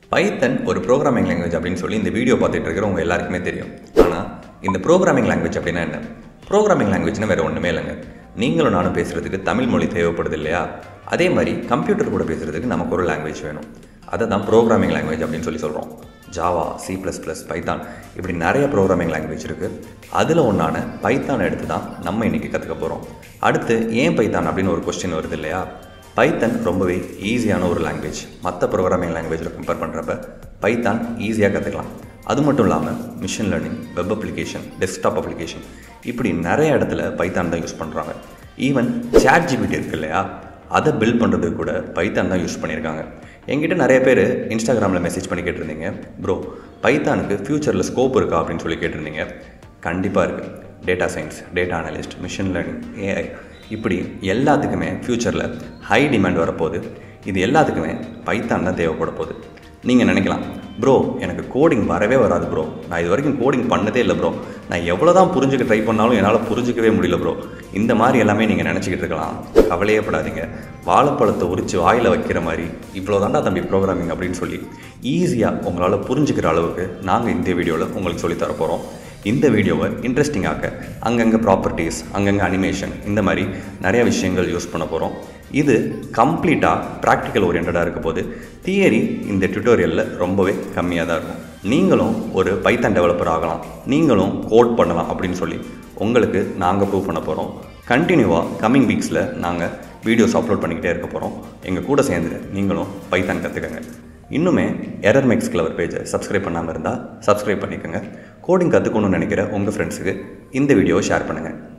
பைத்தன் ஒரு programming language அப்படின்னு சொல்லி இந்த வீடியோ பார்த்துட்டு இருக்கிறவங்க எல்லாருக்குமே தெரியும் ஆனால் இந்த ப்ரோக்ராமிங் லாங்குவேஜ் அப்படின்னா என்ன ப்ரோக்ராமிங் லாங்குவேஜ்னா வேறு ஒன்றுமே இல்லைங்க நீங்களும் நானும் பேசுகிறதுக்கு தமிழ் மொழி தேவைப்படுது இல்லையா அதே மாதிரி கம்ப்யூட்டர் கூட பேசுகிறதுக்கு நமக்கு ஒரு லாங்குவேஜ் வேணும் அதை தான் ப்ரோக்ராமிங் லாங்குவேஜ் அப்படின்னு சொல்லி சொல்கிறோம் Java C plus plus Python இப்படி நிறைய ப்ரோக்ராமிங் லாங்குவேஜ் இருக்குது அதில் ஒன்றான பைத்தான் எடுத்து தான் நம்ம இன்றைக்கி கற்றுக்க போகிறோம் அடுத்து ஏன் பைத்தான் அப்படின்னு ஒரு கொஸ்டின் வருது இல்லையா பைத்தன் ரொம்பவே ஈஸியான ஒரு லாங்குவேஜ் மற்ற ப்ரோக்ராமிங் லாங்குவேஜில் கம்பேர் பண்ணுறப்ப பைத்தான் ஈஸியாக கற்றுக்கலாம் அது மட்டும் இல்லாமல் machine learning web application desktop application இப்படி நிறைய இடத்துல பைத்தான் தான் யூஸ் பண்ணுறாங்க ஈவன் சேட் ஜிபிடி இருக்கு இல்லையா அதை பில்ட் பண்ணுறதுக்கு கூட பைத்தான் தான் யூஸ் பண்ணியிருக்காங்க என்கிட்ட நிறைய பேர் இன்ஸ்டாகிராமில் மெசேஜ் பண்ணி கேட்டிருந்தீங்க ப்ரோ பைத்தானுக்கு ஃப்யூச்சரில் ஸ்கோப் இருக்கா அப்படின்னு சொல்லி கேட்டிருந்தீங்க கண்டிப்பாக இருக்குது data science data analyst machine learning AI இப்படி எல்லாத்துக்குமே ஃப்யூச்சரில் ஹை டிமாண்ட் வரப்போகுது இது எல்லாத்துக்குமே பைத்தான் தான் தேவைப்பட போகுது நீங்கள் நினைக்கலாம் ப்ரோ எனக்கு கோடிங் வரவே வராது ப்ரோ நான் இது வரைக்கும் கோடிங் பண்ணதே இல்லை ப்ரோ நான் எவ்வளோ தான் புரிஞ்சுக்க ட்ரை பண்ணாலும் என்னால் புரிஞ்சிக்கவே முடியல ப்ரோ இந்த மாதிரி எல்லாமே நீங்கள் நினச்சிக்கிட்டு இருக்கலாம் கவலையே படாதீங்க வாழைப்பழத்தை உரித்து வாயில் வைக்கிற மாதிரி இவ்வளோ தாண்டா தம்பி ப்ரோக்ராமிங் அப்படின்னு சொல்லி ஈஸியாக உங்களால் புரிஞ்சுக்கிற அளவுக்கு நாங்கள் இந்த வீடியோவில் உங்களுக்கு சொல்லித் தர போகிறோம் இந்த வீடியோவை இன்ட்ரெஸ்டிங்காக்க அங்கங்கே ப்ராப்பர்ட்டிஸ் அங்கங்கே அனிமேஷன் இந்த மாதிரி நிறைய விஷயங்கள் யூஸ் பண்ண போகிறோம் இது கம்ப்ளீட்டாக ப்ராக்டிக்கல் ஓரியன்டாக இருக்க போது தியரி இந்த டியூட்டோரியலில் ரொம்பவே கம்மியாக தான் இருக்கும் நீங்களும் ஒரு பைத்தன் டெவலப்பர் ஆகலாம் நீங்களும் கோட் பண்ணலாம் அப்படின்னு சொல்லி உங்களுக்கு நாங்கள் ப்ரூவ் பண்ண போகிறோம் கண்டினியூவாக கம்மிங் வீக்ஸில் நாங்கள் வீடியோஸ் அப்லோட் பண்ணிக்கிட்டே இருக்க போகிறோம் எங்கள் கூட சேர்ந்து நீங்களும் பைத்தான் கற்றுக்கங்க இன்னுமே எரர் மேக்ஸ் கிளவர் பேஜை சப்ஸ்கிரைப் பண்ணாமல் இருந்தால் சப்ஸ்கிரைப் பண்ணிக்கோங்க கோடிங் கற்றுக்கணும்னு நினைக்கிற உங்கள் ஃப்ரெண்ட்ஸுக்கு இந்த வீடியோவை ஷேர் பண்ணுங்கள்